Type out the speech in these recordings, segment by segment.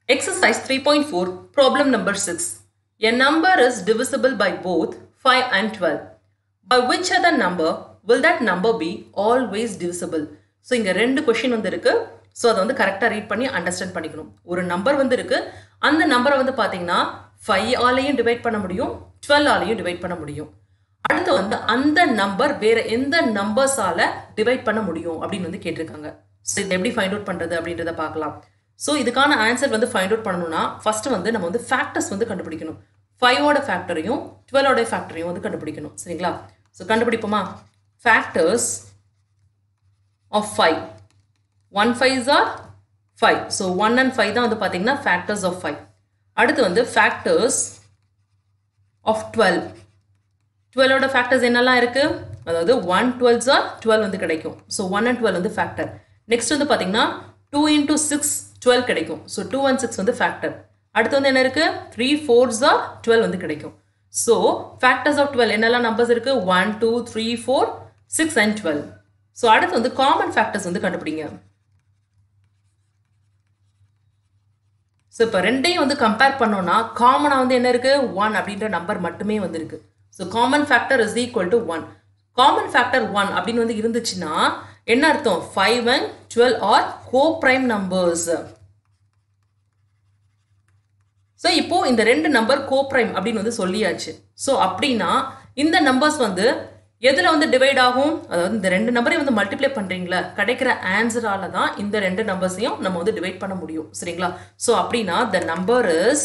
Exercise 3.4, problem number 6. A number is divisible by both 5 and 12. By which other number will that number be always divisible? So இங்கே ரெண்டு question வந்து இருக்கு so அதை வந்து கரெக்டாக read பண்ணி அண்டர்ஸ்டாண்ட் பண்ணிக்கணும் ஒரு நம்பர் வந்து இருக்கு அந்த நம்பரை வந்து பார்த்தீங்கன்னா ஃபைவ் ஆலையும் டிவைட் பண்ண முடியும் டுவெல் ஆலையும் டிவைட் பண்ண முடியும் அடுத்து வந்து அந்த நம்பர் வேற எந்த நம்பர்ஸால டிவைட் பண்ண முடியும் அப்படின்னு வந்து கேட்டிருக்காங்க ஸோ இதை எப்படி ஃபைண்ட் அவுட் பண்றது அப்படின்றத பார்க்கலாம் ஸோ இதுக்கான ஆன்சர் வந்து ஃபைண்ட் அவுட் பண்ணணும்னா ஃபர்ஸ்ட் வந்து நம்ம வந்து ஃபேக்டர்ஸ் வந்து கண்டுபிடிக்கணும் ஃபைவோட ஃபேக்டரையும் டுவெலோட ஃபேக்டரையும் வந்து கண்டுபிடிக்கணும் சரிங்களா ஸோ கண்டுபிடிப்போமா factors of five one fives are five so one and five தான் வந்து பார்த்தீங்கன்னா ஃபேக்டர்ஸ் ஆஃப் ஃபைவ் அடுத்து வந்து ஃபேக்டர்ஸ் ஆஃப் டுவெல் டுவெலோட ஃபேக்டர்ஸ் என்னெல்லாம் இருக்கு அதாவது ஒன் டுவெல்ஸ் ஆர் டுவெல் வந்து கிடைக்கும் ஸோ ஒன் அண்ட் டுவெல் வந்து ஃபேக்டர் நெக்ஸ்ட் வந்து பார்த்தீங்கன்னா டூ இன்டூ சிக்ஸ் டுவெல் கிடைக்கும் ஸோ டூ அண்ட் சிக்ஸ் வந்து ஃபேக்டர் அடுத்து வந்து என்ன இருக்கு த்ரீ ஃபோர்ஸ் ஆர் டுவெல் வந்து கிடைக்கும் ஸோ ஃபேக்டர்ஸ் ஆஃப் டுவெல் என்னெல்லாம் நம்பர்ஸ் இருக்கு one two three four six and twelve so அடுத்து வந்து காமன் ஃபேக்டர்ஸ் வந்து கண்டுபிடிங்க ஸோ இப்போ ரெண்டையும் வந்து கம்பேர் பண்ணோம்னா காமனாக வந்து என்ன இருக்கு ஒன் அப்படின்ற நம்பர் மட்டுமே வந்து இருக்கு so common factor is equal to one common factor one அப்படின்னு வந்து இருந்துச்சுன்னா என்ன அர்த்தம் five and twelve are coprime numbers so இப்போ இந்த ரெண்டு நம்பர் கோ பிரைம் அப்படின்னு வந்து சொல்லியாச்சு ஸோ அப்படின்னா இந்த நம்பர்ஸ் வந்து எதில் வந்து டிவைட் ஆகும் அதாவது இந்த ரெண்டு நம்பரையும் வந்து மல்டிப்ளை பண்ணுறீங்களா கிடைக்கிற ஆன்சரால தான் இந்த ரெண்டு நம்பர்ஸையும் நம்ம வந்து டிவைட் பண்ண முடியும் சரிங்களா ஸோ அப்படின்னா the number is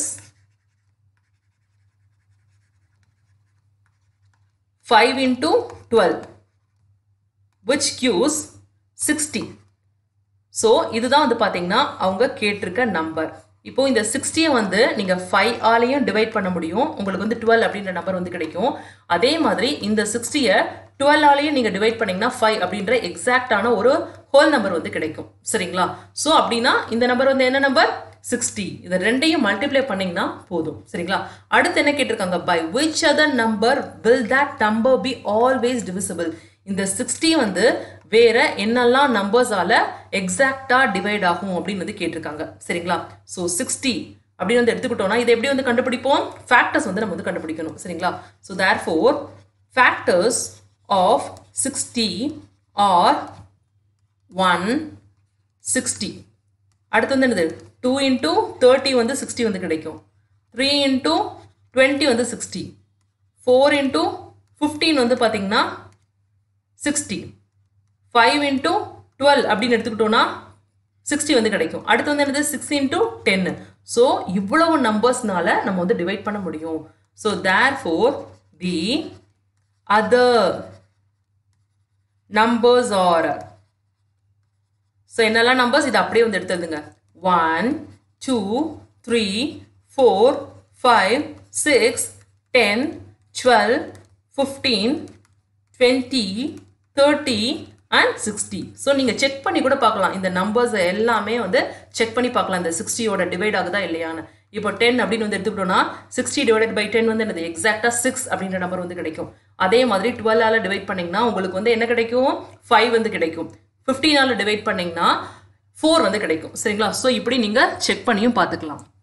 five into twelve which gives sixty so இதுதான் வந்து பார்த்தீங்கன்னா அவங்க கேட்டிருக்க நம்பர் இப்போ இந்த சிக்ஸ்டியை வந்து நீங்கள் ஃபைவ் ஆலையும் டிவைட் பண்ண முடியும் உங்களுக்கு வந்து டுவெல் அப்படின்ற நம்பர் வந்து கிடைக்கும் அதே மாதிரி இந்த சிக்ஸ்டியை டுவெல் ஆலையும் நீங்கள் டிவைட் பண்ணீங்கன்னா ஃபைவ் அப்படின்ற எக்ஸாக்டான ஒரு ஹோல் நம்பர் வந்து கிடைக்கும் சரிங்களா ஸோ அப்படின்னா இந்த நம்பர் வந்து என்ன நம்பர் சிக்ஸ்டி இதை ரெண்டையும் மல்டிப்ளை பண்ணிங்கன்னா போதும் சரிங்களா அடுத்து என்ன கேட்டிருக்காங்க by which other number will that number be always divisible இந்த சிக்ஸ்டி வந்து வேற என்னெல்லாம் நம்பர்ஸால எக்ஸாக்டா டிவைட் ஆகும் அப்படின்னு வந்து கேட்டிருக்காங்க சரிங்களா ஸோ சிக்ஸ்டி அப்படின்னு வந்து எடுத்துக்கிட்டோம்னா இதை எப்படி வந்து கண்டுபிடிப்போம் ஃபேக்டர்ஸ் வந்து நம்ம வந்து கண்டுபிடிக்கணும் சரிங்களா so there four factors of sixty are one sixty அடுத்து வந்து என்னது டூ இன்டூ தேர்ட்டி வந்து சிக்ஸ்டி வந்து கிடைக்கும் த்ரீ இன்டூ டுவெண்ட்டி வந்து சிக்ஸ்டி ஃபோர் இன்டூ ஃபிஃப்டீன் வந்து பார்த்தீங்கன்னா சிக்ஸ்டி ஃபைவ் இன்டூ டுவெல் அப்படின்னு எடுத்துக்கிட்டோம்னா சிக்ஸ்டி வந்து கிடைக்கும் அடுத்து வந்து என்னது சிக்ஸ் இன்டூ டென்னு ஸோ இவ்வளவு நம்பர்ஸ்னால நம்ம வந்து டிவைட் பண்ண முடியும் so there four the other numbers are so என்னெல்லாம் நம்பர்ஸ் இது அப்படியே வந்து எடுத்துருதுங்க one two three four five six ten twelve fifteen twenty thirty and sixty so நீங்கள் செக் பண்ணி கூட பார்க்கலாம் இந்த நம்பர்ஸ் எல்லாமே வந்து செக் பண்ணி பார்க்கலாம் இந்த சிக்ஸ்டியோட டிவைட் ஆகுதா இல்லையான்னு இப்போ டென் அப்படின்னு வந்து எடுத்துக்கிட்டோம்னா சிக்ஸ்டி டிவைடட் பை டென் வந்து என்னது எக்ஸாக்டாக சிக்ஸ் அப்படின்ற நம்பர் வந்து கிடைக்கும் அதே மாதிரி டுவெல்லால் டிவைட் பண்ணிங்கன்னா உங்களுக்கு வந்து என்ன கிடைக்கும் ஃபைவ் வந்து கிடைக்கும் ஃபிஃப்டீனால் டிவைட் பண்ணிங்கன்னா ஃபோர் வந்து கிடைக்கும் சரிங்களா ஸோ இப்படி நீங்கள் செக் பண்ணியும் பார்த்துக்கலாம்